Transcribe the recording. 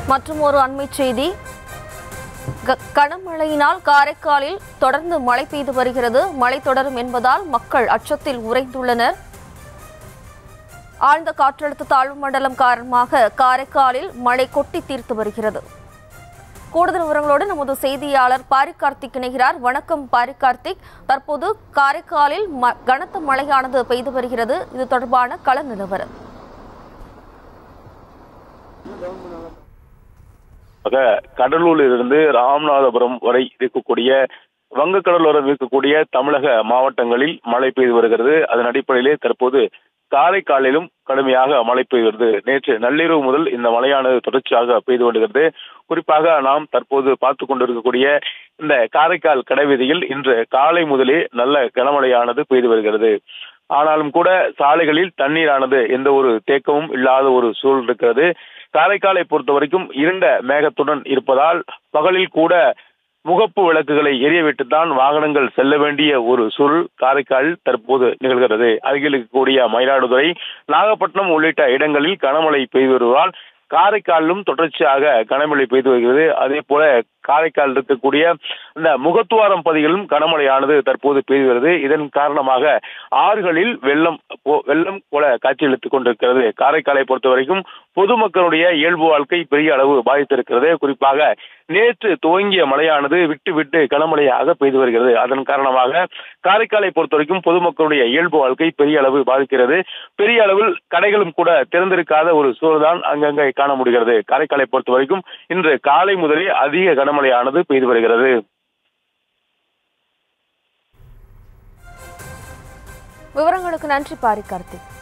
மற்றும் ஒரு அண்மை செய்தி க- கனமழையினால் காரைக்காலில் தொடர்ந்து மழை பெய்து வருகிறது மழை தொடரும் என்பதால் மக்கள் அச்சத்தில் உறைந்துள்ளனர் ஆழ்ந்த காற்றழுத்த தாழ்வு மண்டலம் காரணமாக காரைக்காலில் மழை கொட்டி தீர்த்து வருகிறது கூடுதல் விவரங்களோடு நமது செய்தியாளர் பாரி கார்த்திக் இணைகிறார் வணக்கம் பாரி கார்த்திக் தற்போது காரைக்காலில் ம- கனத்த மழையானது பெய்து வருகிறது இது தொடர்பான கள நிலவரம் ஆக கடலூரில் இருந்து ராமநாதபுரம் வரை இருக்கக்கூடிய வங்கக்கடலோரம் இருக்கக்கூடிய தமிழக மாவட்டங்களில் மழை பெய்து வருகிறது அதன் அடிப்படையிலே தற்போது காரைக்காலிலும் கடுமையாக மழை பெய்கிறது நேற்று நள்ளிரவு முதல் இந்த மழையானது தொடர்ச்சியாக பெய்து வருகிறது குறிப்பாக நாம் தற்போது பார்த்து கொண்டிருக்கக்கூடிய இந்த காரைக்கால் கடைவீதியில் இன்று காலை முதலே நல்ல கனமழையானது பெய்து வருகிறது ஆனாலும் கூட சாலைகளில் தண்ணீரானது எந்த ஒரு தேக்கமும் இல்லாத ஒரு சூழல் இருக்கிறது காரைக்காலை பொறுத்த வரைக்கும் இருண்ட மேகத்துடன் இருப்பதால் பகலில் கூட முகப்பு விளக்குகளை எரியவிட்டுத்தான் வாகனங்கள் செல்ல வேண்டிய ஒரு சூழல் காரைக்கால் தற்போது நிகழ்கிறது அருகில் இருக்கக்கூடிய மயிலாடுதுறை நாகப்பட்டினம் உள்ளிட்ட இடங்களில் கனமழை பெய்து வருவதால் காரைக்காலிலும் தொடர்ச்சியாக கனமழை பெய்து வருகிறது அதே போல காரைக்கால் இருக்கக்கூடிய இந்த முகத்துவாரம் பகுதிகளிலும் கனமழையானது தற்போது பெய்து வருகிறது இதன் காரணமாக ஆறுகளில் வெள்ளம் போ- வெள்ளம் போல காட்சியளித்துக் கொண்டிருக்கிறது காரைக்காலை பொறுத்த வரைக்கும் பொதுமக்களுடைய இயல்பு வாழ்க்கை பெரிய அளவு பாதித்திருக்கிறது குறிப்பாக நேற்று துவங்கிய மழையானது விட்டு விட்டு கனமழையாக பெய்து வருகிறது அதன் காரணமாக காரைக்காலை பொறுத்த வரைக்கும் பொதுமக்களுடைய இயல்பு வாழ்க்கை பெரிய அளவு பாதிக்கிறது பெரிய அளவில் கடைகளும் கூட திறந்திருக்காத ஒரு சூழல்தான் அங்கங்கே காண முடிகிறது காரைக்காலை பொறுத்த வரைக்கும் இன்று காலை முதலே அதிக கனமழையானது பெய்து வருகிறது விவரங்களுக்கு நன்றி பாரி கார்த்திக்